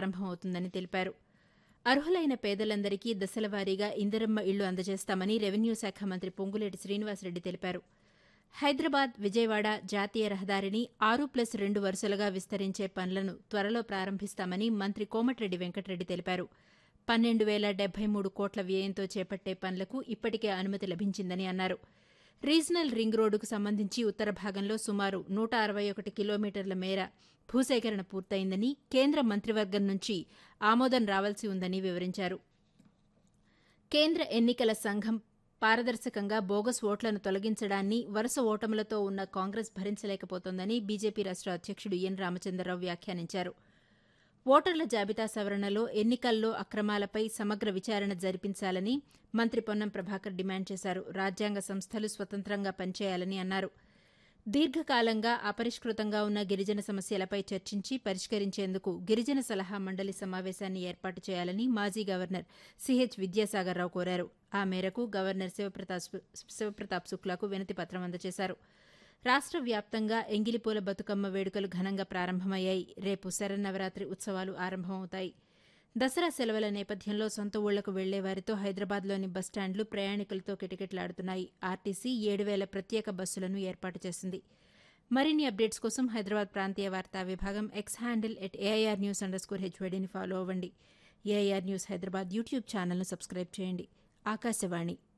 ప్రారంభమవుతుందని తెలిపారు అర్హులైన పేదలందరికీ దశలవారీగా ఇందిరమ్మ ఇళ్లు అందజేస్తామని రెవెన్యూ శాఖ మంత్రి పొంగులేటి శ్రీనివాసరెడ్డి తెలిపారు హైదరాబాద్ విజయవాడ జాతీయ రహదారిని ఆరు ప్లస్ రెండు వరుసలుగా విస్తరించే పనులను త్వరలో ప్రారంభిస్తామని మంత్రి కోమటిరెడ్డి వెంకటరెడ్డి తెలిపారు పన్నెండు వేల డెబ్బై మూడు కోట్ల వ్యయంతో చేపట్టే పనులకు ఇప్పటికే అనుమతి లభించిందని అన్నారు రీజనల్ రింగ్ రోడ్డుకు సంబంధించి ఉత్తర భాగంలో సుమారు నూట అరవై ఒకటి కిలోమీటర్ల మేర భూసేకరణ పూర్తయిందని కేంద్ర మంత్రివర్గం నుంచి ఆమోదం రావాల్సి ఉందని వివరించారు కేంద్ర ఎన్నికల సంఘం పారదర్శకంగా బోగస్ ఓట్లను తొలగించడాన్ని వరుస ఓటములతో ఉన్న కాంగ్రెస్ భరించలేకపోతోందని బీజేపీ రాష్ట అధ్యక్షుడు ఎన్ రామచంద్రరావు వ్యాఖ్యానించారు ఓటర్ల జాబితా సవరణలో ఎన్నికల్లో అక్రమాలపై సమగ్ర విచారణ జరిపించాలని మంత్రి పొన్నం ప్రభాకర్ డిమాండ్ చేశారు రాజ్యాంగ సంస్థలు స్వతంత్రంగా పనిచేయాలని అన్నారు దీర్ఘకాలంగా అపరిష్కృతంగా ఉన్న గిరిజన సమస్యలపై చర్చించి పరిష్కరించేందుకు గిరిజన సలహా మండలి సమావేశాన్ని ఏర్పాటు చేయాలని మాజీ గవర్నర్ సిహెచ్ విద్యాసాగర్రావు కోరారు ఆ మేరకు గవర్నర్ శివప్రతాప్ శివప్రతాప్ శుక్లాకు వినతి పత్రం అందజేశారు రాష్ట్ర వ్యాప్తంగా ఎంగిలిపూల బతుకమ్మ వేడుకలు ఘనంగా ప్రారంభమయ్యాయి రేపు శరన్నవరాత్రి ఉత్సవాలు ఆరంభమవుతాయి దసరా సెలవుల నేపథ్యంలో సొంత ఊళ్లకు వెళ్లే వారితో హైదరాబాద్లోని బస్టాండ్లు ప్రయాణికులతో కిటకిటలాడుతున్నాయి ఆర్టీసీ ఏడు వేల ప్రత్యేక బస్సులను ఏర్పాటు చేసింది మరిన్ని అప్డేట్స్ కోసం హైదరాబాద్ ప్రాంతీయ వార్తా విభాగం X handle at AIR news underscore హెచ్వైడీని ఫాలో అవ్వండి ఏఐఆర్ న్యూస్ హైదరాబాద్ యూట్యూబ్ ఛానల్ను సబ్స్క్రైబ్ చేయండి ఆకాశవాణి